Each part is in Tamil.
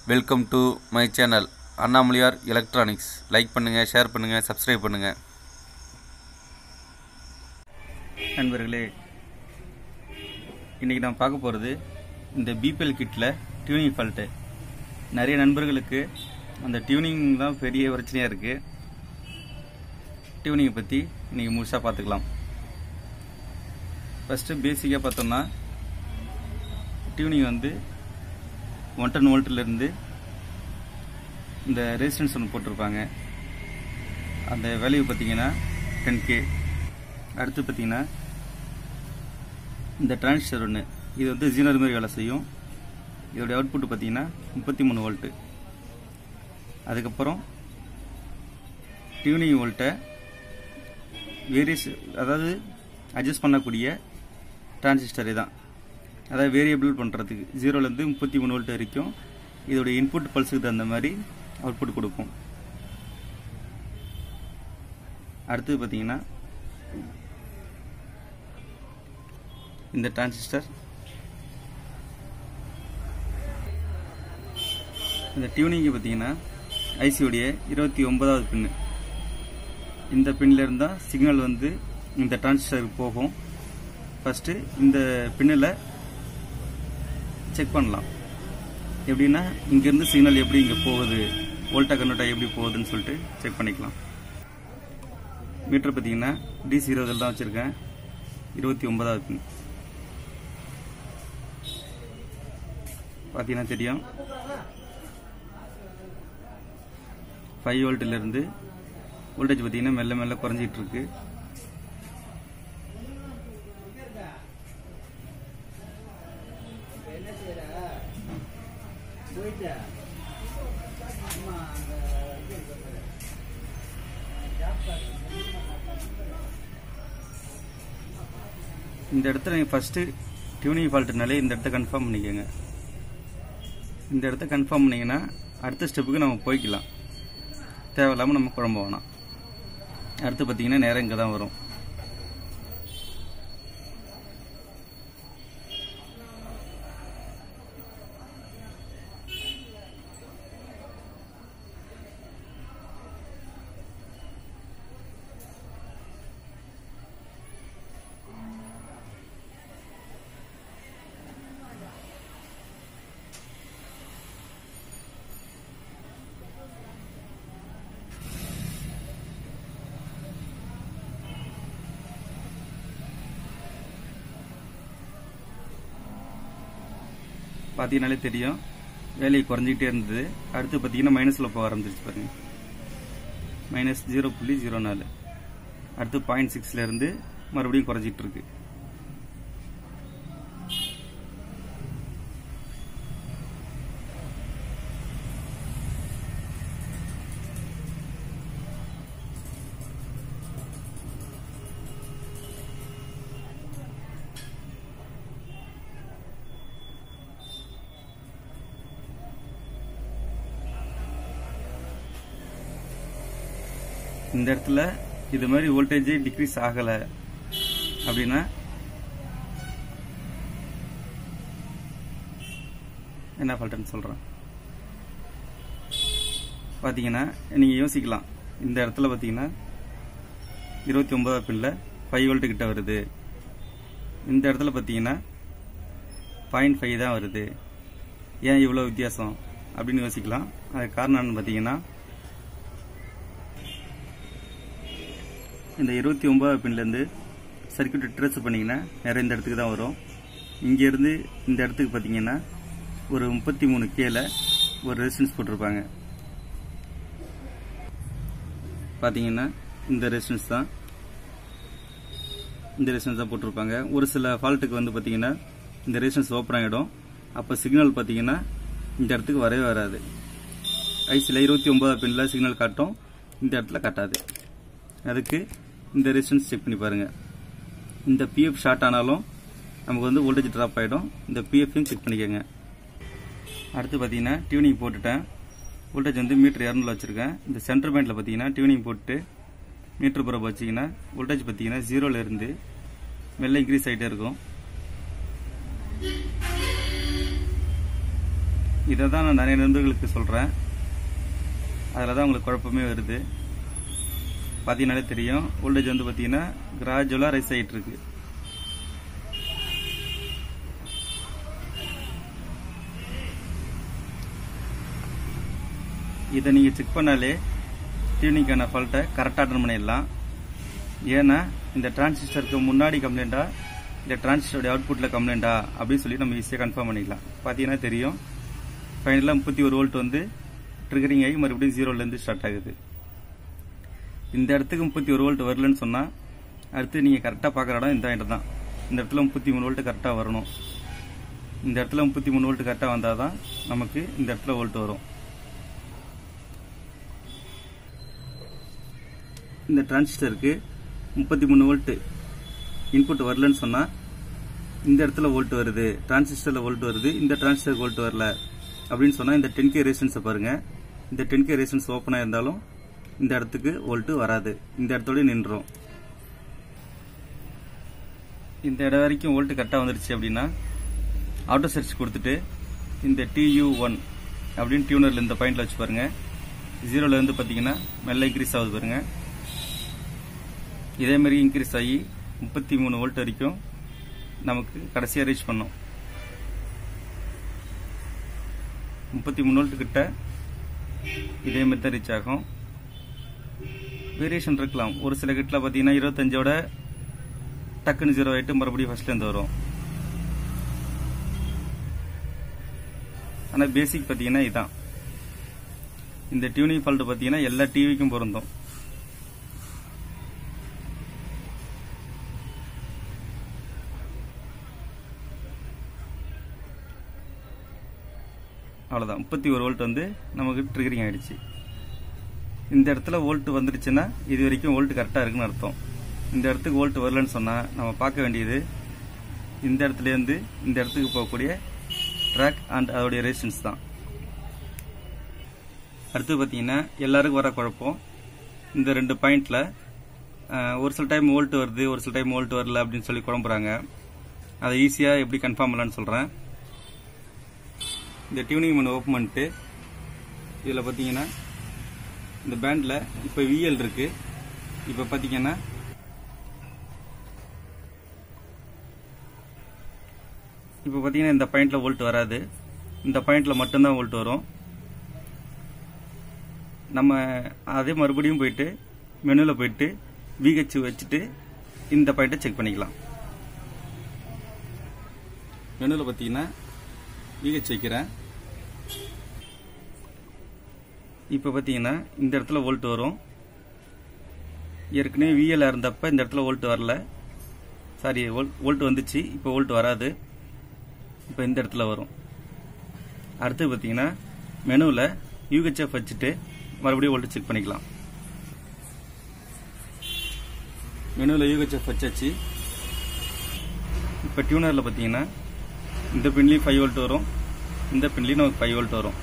welcome to my channel Annamalaiyar electronics like பண்ணுங்கள் ஷேர் பண்ணுங்கள் சப்ஸ்கிரைப் பண்ணுங்கள் நண்பர்களே இன்றைக்கி நான் பார்க்க போகிறது இந்த பிபிஎல் கிட்டில் டியூனிங் ஃபால்ட்டு நிறைய நண்பர்களுக்கு அந்த டியூனிங் தான் பெரிய பிரச்சனையாக இருக்குது டியூனிங்கை பற்றி இன்றைக்கி முழுசாக பார்த்துக்கலாம் ஃபஸ்ட்டு பேசிக்காக பார்த்தோம்னா டியூனிங் வந்து ஒன் டென் வோல்ட்லேருந்து இந்த ரெசிஸ்டன்ஸ் ஒன்று போட்டிருப்பாங்க அந்த வேல்யூ பார்த்தீங்கன்னா டென் கே அடுத்து பார்த்தீங்கன்னா இந்த டிரான்சிஸ்டர் ஒன்று இது வந்து ஜீனர் மாதிரி வேலை செய்யும் இதோடைய அவுட்புட் பார்த்தீங்கன்னா முப்பத்தி மூணு வோல்ட்டு அதுக்கப்புறம் டியூனிங் வோல்ட்டை வேரியஸ் அதாவது அட்ஜஸ்ட் பண்ணக்கூடிய டிரான்சிஸ்டரே தான் அதாவது வேரியபிள் பண்ணுறதுக்கு ஜீரோலேருந்து முப்பத்தி மூணு வோல்ட் வரைக்கும் இதோட இன்புட் பல்ஸுக்கு தகுந்த மாதிரி அவுட்புட் கொடுக்கும் அடுத்தது பார்த்தீங்கன்னா இந்த டிரான்சிஸ்டர் இந்த டியூனிங்கு பார்த்தீங்கன்னா ஐசியோடைய இருபத்தி ஒன்பதாவது பின்னு இந்த பின்ல இருந்தால் சிக்னல் வந்து இந்த டிரான்சிஸ்டருக்கு போகும் ஃபஸ்ட்டு இந்த பின்னில் செக் பண்ணலாம் எப்படின்னா இங்கேருந்து சிக்னல் எப்படி இங்கே போகுது வோல்டா கன்வெர்ட்டாக எப்படி போகுதுன்னு சொல்லிட்டு செக் பண்ணிக்கலாம் மீட்டர் பார்த்தீங்கன்னா டிசி இருபதில் தான் வச்சுருக்கேன் இருபத்தி ஒன்பதாவது பின் பார்த்தீங்கன்னா தெரியும் ஃபைவ் வோல்ட்டிலேருந்து வோல்டேஜ் பார்த்தீங்கன்னா மெல்ல மெல்ல குறைஞ்சிட்டு இருக்கு இந்த இடத்துல நீங்கள் ஃபஸ்ட்டு டியூனிங் ஃபால்ட்டுனாலே இந்த இடத்த கன்ஃபார்ம் பண்ணிக்கோங்க இந்த இடத்த கன்ஃபார்ம் பண்ணிங்கன்னா அடுத்த ஸ்டெப்புக்கு நம்ம போய்க்கலாம் தேவையில்லாமல் நம்ம குழம்ப வேணாம் அடுத்து பார்த்தீங்கன்னா நேரம் இங்கே தான் வரும் பார்த்தீங்கனாலே தெரியும் வேலை குறைஞ்சிக்கிட்டே இருந்தது அடுத்து பார்த்தீங்கன்னா மைனஸில் போக ஆரம்பிச்சிருச்சு பாருங்க மைனஸ் ஜீரோ புள்ளி ஜீரோ நாலு அடுத்து பாயிண்ட் சிக்ஸ்ல இருந்து மறுபடியும் குறைஞ்சிட்டு இருக்கு இந்த இடத்துல இது மாதிரி வோல்டேஜ் டிக்ரீஸ் ஆகலை அப்படின்னா என்ன ஃபால்ட்டுன்னு சொல்கிறேன் பார்த்தீங்கன்னா நீங்கள் யோசிக்கலாம் இந்த இடத்துல பார்த்தீங்கன்னா இருபத்தி ஒன்பதாம் பின்னில் ஃபைவ் வோல்ட்டு கிட்ட வருது இந்த இடத்துல பார்த்தீங்கன்னா பாயிண்ட் ஃபைவ் தான் வருது ஏன் இவ்வளோ வித்தியாசம் அப்படின்னு யோசிக்கலாம் அதுக்கு காரணம் என்னன்னு பார்த்தீங்கன்னா இந்த இருபத்தி ஒன்பதாவது பின்லேருந்து சர்க்கியூட் ட்ரெஸ் பண்ணிங்கன்னா நிறைய இந்த இடத்துக்கு தான் வரும் இங்கேருந்து இந்த இடத்துக்கு பார்த்தீங்கன்னா ஒரு முப்பத்தி மூணு கேல ஒரு ரெசிஸ்டன்ஸ் போட்டிருப்பாங்க பார்த்தீங்கன்னா இந்த ரெசிஸ்டன்ஸ் தான் இந்த ரெசிஸ்டன்ஸ் தான் போட்டிருப்பாங்க ஒரு சில ஃபால்ட்டுக்கு வந்து பார்த்தீங்கன்னா இந்த ரெசிஸ்டன்ஸ் ஓப்பன் ஆகிடும் அப்போ சிக்னல் பார்த்தீங்கன்னா இந்த இடத்துக்கு வரவே வராது ஐசியில் இருபத்தி ஒன்பதாவது பின்னில் சிக்னல் காட்டும் இந்த இடத்துல காட்டாது அதுக்கு இந்த ரெசிஸ்டன்ஸ் செக் பண்ணி பாருங்கள் இந்த பிஎஃப் ஷார்ட் ஆனாலும் நமக்கு வந்து வோல்டேஜ் ட்ராப் ஆகிடும் இந்த பிஎஃப்லையும் செக் பண்ணிக்கோங்க அடுத்து பார்த்தீங்கன்னா டியூனிங் போட்டுட்டேன் வோல்டேஜ் வந்து மீட்டர் இரநூறுல வச்சுருக்கேன் இந்த சென்டர் பாயிண்டில் பார்த்தீங்கன்னா டியூனிங் போட்டு மீட்டர் புறப்பு வச்சிங்கன்னா வோல்டேஜ் பார்த்தீங்கன்னா ஜீரோல இருந்து மெல்ல இன்க்ரீஸ் ஆகிட்டே இருக்கும் இதை தான் நான் நிறைய நண்பர்களுக்கு சொல்கிறேன் அதில் தான் உங்களுக்கு குழப்பமே வருது பார்த்தீங்கன்னாலே தெரியும் வோல்டேஜ் வந்து பார்த்தீங்கன்னா கிராஜுவலாக ரைஸ் ஆகிட்டு இருக்கு இதை நீங்கள் செக் பண்ணாலே டியூனிங்கான ஃபால்ட்டை கரெக்டாக அட்டன் பண்ணிடலாம் ஏன்னா இந்த டிரான்சிஸ்டருக்கு முன்னாடி கம்ப்ளைண்டா இந்த டிரான்சிஸ்டருடைய அவுட்புட்டில் கம்ப்ளைண்டா அப்படின்னு சொல்லி நம்ம ஈஸியாக கன்ஃபார்ம் பண்ணிக்கலாம் பார்த்தீங்கன்னா தெரியும் ஃபைனலாக முப்பத்தி ஒரு வோல்ட் வந்து ட்ரிகரிங் ஆகி மறுபடியும் ஜீரோலேருந்து ஸ்டார்ட் ஆகுது இந்த இடத்துக்கு முப்பத்தி ஒரு வோல்ட் வரலன்னு சொன்னால் அடுத்து நீங்கள் கரெக்டாக பார்க்குற இடம் இந்த இடம் தான் இந்த இடத்துல முப்பத்தி மூணு வோல்ட் கரெக்டாக வரணும் இந்த இடத்துல முப்பத்தி மூணு வோல்ட் கரெக்டாக வந்தால் தான் நமக்கு இந்த இடத்துல வோல்ட் வரும் இந்த டிரான்சிஸ்டருக்கு முப்பத்தி மூணு வோல்ட் இன்புட் வரலன்னு சொன்னால் இந்த இடத்துல வோல்ட் வருது டிரான்சிஸ்டரில் வோல்ட் வருது இந்த டிரான்சிஸ்டர் வோல்ட் வரல அப்படின்னு சொன்னால் இந்த டென் கே ரேஷன்ஸை பாருங்கள் இந்த டென் கே ரேஷன்ஸ் ஓப்பனாக இருந்தாலும் இந்த இடத்துக்கு வோல்ட்டு வராது இந்த இடத்தோட நின்றோம் இந்த இடம் வரைக்கும் வோல்ட் கரெக்டாக வந்துருச்சு அப்படின்னா ஆட்டோ சர்ச் கொடுத்துட்டு இந்த டியூ ஒன் அப்படின்னு டியூனரில் இந்த பாயிண்டில் வச்சு பாருங்கள் ஜீரோலேருந்து பார்த்தீங்கன்னா மெல்ல இன்க்ரீஸ் ஆகுது பாருங்கள் இதே மாதிரி இன்க்ரீஸ் ஆகி முப்பத்தி மூணு வோல்ட் வரைக்கும் நமக்கு கடைசியாக ரீச் பண்ணும் முப்பத்தி மூணு வோல்ட் கிட்ட இதே மாதிரி தான் ரீச் ஆகும் வேரியேஷன் இருக்கலாம் ஒரு சில கிட்டில் பார்த்தீங்கன்னா இருபத்தஞ்சோட டக்குன்னு ஜீரோ ஆகிட்டு மறுபடியும் ஃபர்ஸ்ட்லேருந்து வரும் ஆனால் பேசிக் பார்த்தீங்கன்னா இதான் இந்த டியூனிங் ஃபால்ட் பார்த்தீங்கன்னா எல்லா டிவிக்கும் பொருந்தும் அவ்வளோதான் முப்பத்தி ஒரு வோல்ட் வந்து நமக்கு ட்ரிகரிங் ஆயிடுச்சு இந்த இடத்துல வோல்ட் வந்துருச்சுன்னா இது வரைக்கும் வோல்ட் கரெக்டாக இருக்குன்னு அர்த்தம் இந்த இடத்துக்கு வோல்ட் வரலன்னு சொன்னால் நம்ம பார்க்க வேண்டியது இந்த இடத்துலேருந்து இந்த இடத்துக்கு போகக்கூடிய ட்ராக் அண்ட் அதோடைய ரேஷன்ஸ் தான் அடுத்து பார்த்தீங்கன்னா எல்லாருக்கும் வர குழப்பம் இந்த ரெண்டு பாயிண்டில் ஒரு சில டைம் வோல்ட் வருது ஒரு சில டைம் வோல்ட் வரல அப்படின்னு சொல்லி குழம்புறாங்க அதை ஈஸியாக எப்படி கன்ஃபார்ம் பண்ணலான்னு சொல்கிறேன் இந்த டியூனிங் பண்ண ஓப்பன் பண்ணிட்டு இதில் பார்த்தீங்கன்னா இந்த பேண்டில் இப்போ விஎல் இருக்கு இப்போ பார்த்தீங்கன்னா இப்போ பார்த்தீங்கன்னா இந்த பாயிண்ட்ல வோல்ட் வராது இந்த பாயிண்ட்ல மட்டும்தான் வோல்ட் வரும் நம்ம அதே மறுபடியும் போயிட்டு மெனுவில் போயிட்டு விஹெச் வச்சுட்டு இந்த பாயிண்ட்டை செக் பண்ணிக்கலாம் மெனுவில் பார்த்தீங்கன்னா விஹெச் வைக்கிறேன் இப்போ பார்த்தீங்கன்னா இந்த இடத்துல வோல்ட் வரும் ஏற்கனவே விஎல் இருந்தப்ப இந்த இடத்துல வோல்ட் வரல சாரி வோல்ட் வந்துச்சு இப்போ வோல்ட் வராது இப்போ இந்த இடத்துல வரும் அடுத்து பார்த்தீங்கன்னா மெனுவில் யூஹெச்எஃப் வச்சுட்டு மறுபடியும் வோல்ட் செக் பண்ணிக்கலாம் மெனுவில் யூஹெச்எஃப் வச்சாச்சு இப்போ டியூனரில் பார்த்தீங்கன்னா இந்த பின்லேயும் ஃபைவ் வோல்ட் வரும் இந்த பின்லேயும் நமக்கு ஃபைவ் வோல்ட் வரும்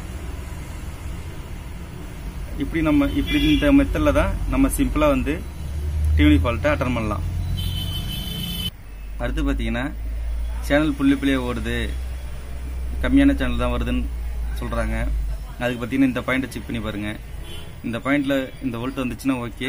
இப்படி நம்ம இப்படி இந்த மெத்தடில் தான் நம்ம சிம்பிளாக வந்து டியூனி ஃபால்ட்டை அட்டன் பண்ணலாம் அடுத்து பார்த்தீங்கன்னா சேனல் புள்ளி புள்ளியே ஓடுது கம்மியான சேனல் தான் வருதுன்னு சொல்கிறாங்க அதுக்கு பார்த்தீங்கன்னா இந்த பாயிண்ட்டை செக் பண்ணி பாருங்கள் இந்த பாயிண்டில் இந்த வோல்ட் வந்துச்சுன்னா ஓகே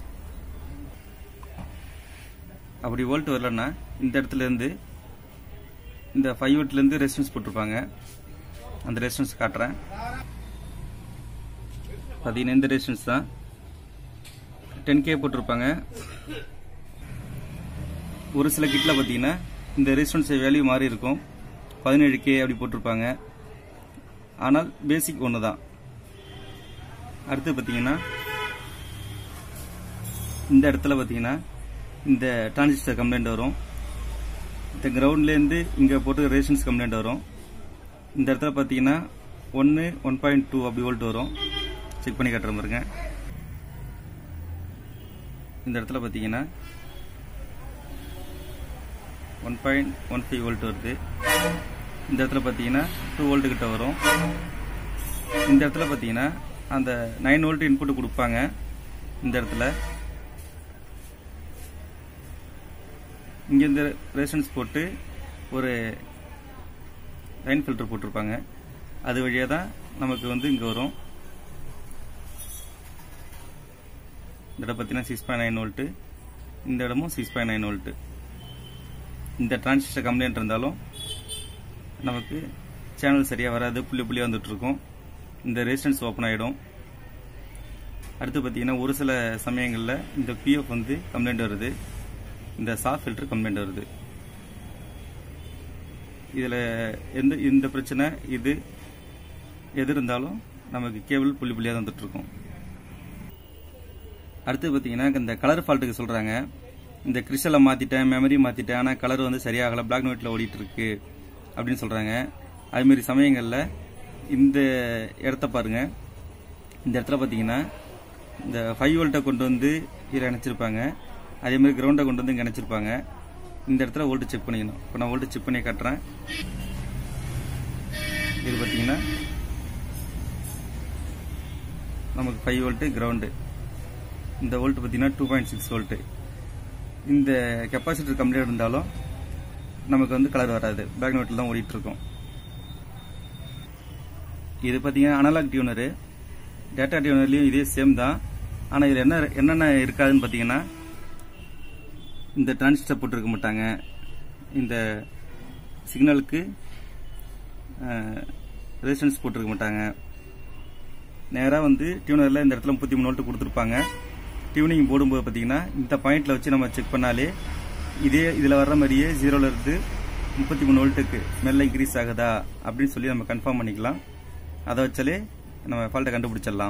அப்படி வோல்ட் வரலன்னா இந்த இடத்துல இருந்து இந்த ஃபைவ் வோல்ட்லேருந்து ரெசிஸ்டன்ஸ் போட்டிருப்பாங்க அந்த ரெசிஸ்டன்ஸ் காட்டுறேன் பார்த்தீங்கன்னா இந்த ரெசிஸ்டன்ஸ் தான் டென் கே போட்டிருப்பாங்க ஒரு சில கிட்டில் பார்த்தீங்கன்னா இந்த ரெசிஸ்டன்ஸ் வேல்யூ மாறி இருக்கும் பதினேழு கே அப்படி போட்டிருப்பாங்க ஆனால் பேசிக் ஒன்று தான் அடுத்து பார்த்தீங்கன்னா இந்த இடத்துல பார்த்தீங்கன்னா இந்த டிரான்சிஸ்டர் கம்ப்ளைண்ட் வரும் இந்த கிரவுண்ட்லேருந்து இங்கே போட்டு ரெசிஸ்டன்ஸ் கம்ப்ளைண்ட் வரும் இந்த இடத்துல பார்த்தீங்கன்னா ஒன்று ஒன் பாயிண்ட் டூ அப்படி வோல்ட் வரும் செக் பண்ணி காட்டுற பாருங்க இந்த இடத்துல பார்த்தீங்கன்னா one point one five volt வருது இந்த இடத்துல பார்த்தீங்கன்னா டூ வோல்ட் கிட்ட வரும் இந்த இடத்துல பார்த்தீங்கன்னா அந்த நைன் வோல்ட் இன்புட் கொடுப்பாங்க இந்த இடத்துல இங்கே இந்த ரெசிஸ்டன்ஸ் போட்டு ஒரு லைன் ஃபில்டர் போட்டிருப்பாங்க அது வழியாக தான் நமக்கு வந்து இங்கே வரும் இந்த இடம் பார்த்தீங்கன்னா சிக்ஸ் பாயிண்ட் நைன் வோல்ட்டு இந்த இடமும் சிக்ஸ் பாயிண்ட் நைன் வோல்ட்டு இந்த டிரான்சிஸ்டர் கம்ப்ளைண்ட் இருந்தாலும் நமக்கு சேனல் சரியாக வராது புள்ளி புள்ளியாக வந்துட்டு இருக்கும் இந்த ரெசிஸ்டன்ஸ் ஓப்பன் ஆகிடும் அடுத்து பார்த்தீங்கன்னா ஒரு சில சமயங்களில் இந்த பிஎஃப் வந்து கம்ப்ளைண்ட் வருது இந்த சாஃப்ட் ஃபில்டர் கம்ப்ளைண்ட் வருது இதில் எந்த இந்த பிரச்சனை இது எது இருந்தாலும் நமக்கு கேபிள் புள்ளி புள்ளியாக வந்துட்டு இருக்கும் அடுத்து பார்த்தீங்கன்னா இந்த கலர் ஃபால்ட்டுக்கு சொல்கிறாங்க இந்த கிறிஸ்டலை மாற்றிட்டேன் மெமரி மாற்றிட்டேன் ஆனால் கலர் வந்து சரியாகலை பிளாக் அண்ட் ஒயிட்டில் ஓடிட்டு இருக்கு அப்படின்னு சொல்கிறாங்க அதுமாரி சமயங்களில் இந்த இடத்த பாருங்க இந்த இடத்துல பார்த்தீங்கன்னா இந்த ஃபைவ் வோல்ட்டை கொண்டு வந்து இதில் இணைச்சிருப்பாங்க அதே மாதிரி கிரவுண்டை கொண்டு வந்து இங்கே இணைச்சிருப்பாங்க இந்த இடத்துல வோல்ட்டு செக் பண்ணிக்கணும் இப்போ நான் வோல்ட்டு செக் பண்ணி காட்டுறேன் இது பார்த்தீங்கன்னா நமக்கு ஃபைவ் வோல்ட்டு கிரவுண்டு இந்த வோல்ட் பார்த்தீங்கன்னா டூ பாயிண்ட் சிக்ஸ் வோல்ட்டு இந்த கெப்பாசிட்டர் கம்ப்ளீட் இருந்தாலும் நமக்கு வந்து கலர் வராது பேக் நோட்டில் தான் ஓடிட்டு இருக்கும் இது பார்த்தீங்கன்னா அனலாக் டியூனரு டேட்டா டியூனர்லையும் இதே சேம் தான் ஆனால் இதில் என்ன என்னென்ன இருக்காதுன்னு பார்த்தீங்கன்னா இந்த டிரான்சிஸ்டர் போட்டிருக்க மாட்டாங்க இந்த சிக்னலுக்கு ரெசிஸ்டன்ஸ் போட்டிருக்க மாட்டாங்க நேராக வந்து டியூனரில் இந்த இடத்துல முப்பத்தி மூணு வோல்ட் கொடுத்துருப்பாங்க டியூனிங் போடும்போது பார்த்தீங்கன்னா இந்த பாயிண்ட்ல வச்சு நம்ம செக் பண்ணாலே இதே இதில் வர்ற மாதிரியே ஜீரோல இருந்து முப்பத்தி மூணு வோல்ட்டுக்கு மேலே இன்க்ரீஸ் ஆகுதா அப்படின்னு சொல்லி நம்ம கன்ஃபார்ம் பண்ணிக்கலாம் அதை வச்சாலே நம்ம ஃபால்ட்டை கண்டுபிடிச்சிடலாம்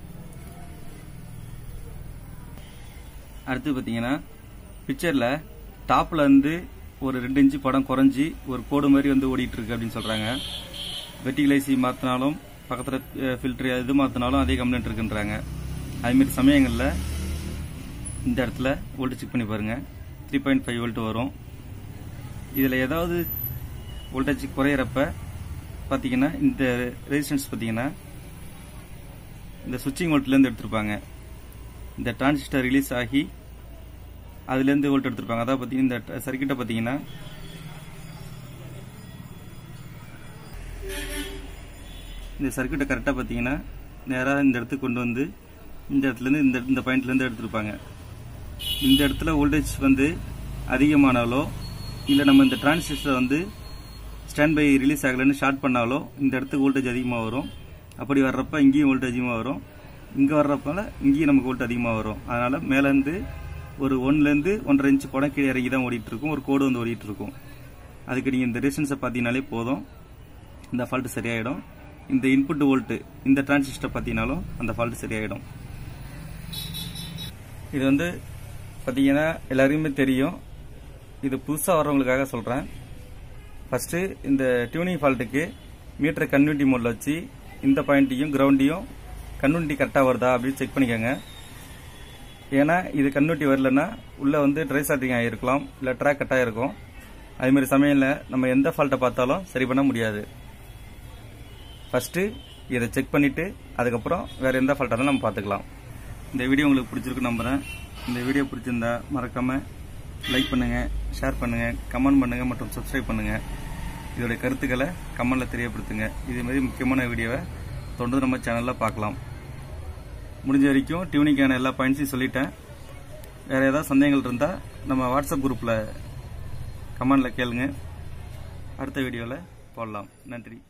அடுத்து பார்த்தீங்கன்னா பிக்சரில் டாப்பில் இருந்து ஒரு ரெண்டு இன்ச்சு படம் குறைஞ்சி ஒரு கோடு மாதிரி வந்து ஓடிட்டு இருக்கு அப்படின்னு சொல்கிறாங்க வெட்டிகலைசி மாற்றினாலும் பக்கத்தில் ஃபில்ட்ரு இது மாற்றினாலும் அதே கம்ப்ளைண்ட் இருக்குன்றாங்க அதுமாரி சமயங்களில் இந்த இடத்துல வோல்ட் செக் பண்ணி பாருங்கள் த்ரீ பாயிண்ட் ஃபைவ் வோல்ட் வரும் இதில் ஏதாவது வோல்டேஜ் குறையிறப்ப பார்த்தீங்கன்னா இந்த ரெசிஸ்டன்ஸ் பார்த்தீங்கன்னா இந்த சுவிட்சிங் வோல்ட்லேருந்து எடுத்திருப்பாங்க இந்த டிரான்சிஸ்டர் ரிலீஸ் ஆகி அதுலேருந்து வோல்ட் எடுத்திருப்பாங்க அதான் பார்த்தீங்கன்னா இந்த சர்க்கியூட்டை பார்த்தீங்கன்னா இந்த சர்க்கியூட்டை கரெக்டாக பார்த்தீங்கன்னா நேராக இந்த இடத்துக்கு கொண்டு வந்து இந்த இடத்துலேருந்து இந்த இந்த பாயிண்ட்லேருந்து எடுத்திருப்பாங்க இந்த இடத்துல வோல்டேஜ் வந்து அதிகமானாலோ இல்லை நம்ம இந்த டிரான்சிஸ்டர் வந்து ஸ்டாண்ட் பை ரிலீஸ் ஆகலைன்னு ஷார்ட் பண்ணாலோ இந்த இடத்துக்கு வோல்டேஜ் அதிகமாக வரும் அப்படி வர்றப்ப இங்கேயும் வோல்டேஜ் அதிகமாக வரும் இங்கே வர்றப்பல இங்கேயும் நமக்கு வோல்ட் அதிகமாக வரும் அதனால் மேலேருந்து ஒரு ஒன்லேருந்து ஒன்றரை இன்ச்சு படம் கீழே இறங்கி தான் ஓடிட்டு இருக்கும் ஒரு கோடு வந்து ஓடிட்டு இருக்கும் அதுக்கு நீங்கள் இந்த ரெசிஸ்டன்ஸை பார்த்தீங்கனாலே போதும் இந்த ஃபால்ட்டு சரியாயிடும் இந்த இன்புட் வோல்ட்டு இந்த டிரான்சிஸ்டர் பார்த்தீங்கனாலும் அந்த ஃபால்ட்டு சரியாயிடும் இது வந்து பார்த்தீங்கன்னா எல்லாருக்குமே தெரியும் இது புதுசாக வரவங்களுக்காக சொல்கிறேன் ஃபஸ்ட்டு இந்த டியூனிங் ஃபால்ட்டுக்கு மீட்டரை கன்வென்டி மோடில் வச்சு இந்த பாயிண்ட்டையும் கிரவுண்டையும் கன்வென்டி கரெக்டாக வருதா அப்படின்னு செக் பண்ணிக்கோங்க ஏன்னா இது கன்வென்டி வரலன்னா உள்ளே வந்து ட்ரை ஸ்டார்டிங் ஆகிருக்கலாம் இல்லை ட்ராக் கட் ஆகிருக்கும் அதுமாரி சமயத்தில் நம்ம எந்த ஃபால்ட்டை பார்த்தாலும் சரி பண்ண முடியாது ஃபஸ்ட்டு இதை செக் பண்ணிவிட்டு அதுக்கப்புறம் வேறு எந்த ஃபால்ட்டாக இருந்தாலும் நம்ம பார்த்துக்கலாம் இந்த வீடியோ உங்களுக்கு பிடிச்சிருக்கு நம்புகிறேன் இந்த வீடியோ பிடிச்சிருந்தா மறக்காமல் லைக் பண்ணுங்கள் ஷேர் பண்ணுங்கள் கமெண்ட் பண்ணுங்கள் மற்றும் சப்ஸ்கிரைப் பண்ணுங்கள் இதோடைய கருத்துக்களை கமெண்டில் தெரியப்படுத்துங்க இதேமாரி முக்கியமான வீடியோவை தொடர்ந்து நம்ம சேனலில் பார்க்கலாம் முடிஞ்ச வரைக்கும் டியூனிங்கான எல்லா பாயிண்ட்ஸையும் சொல்லிட்டேன் வேறு ஏதாவது சந்தேகங்கள் இருந்தால் நம்ம வாட்ஸ்அப் குரூப்பில் கமெண்டில் கேளுங்க அடுத்த வீடியோவில் போடலாம் நன்றி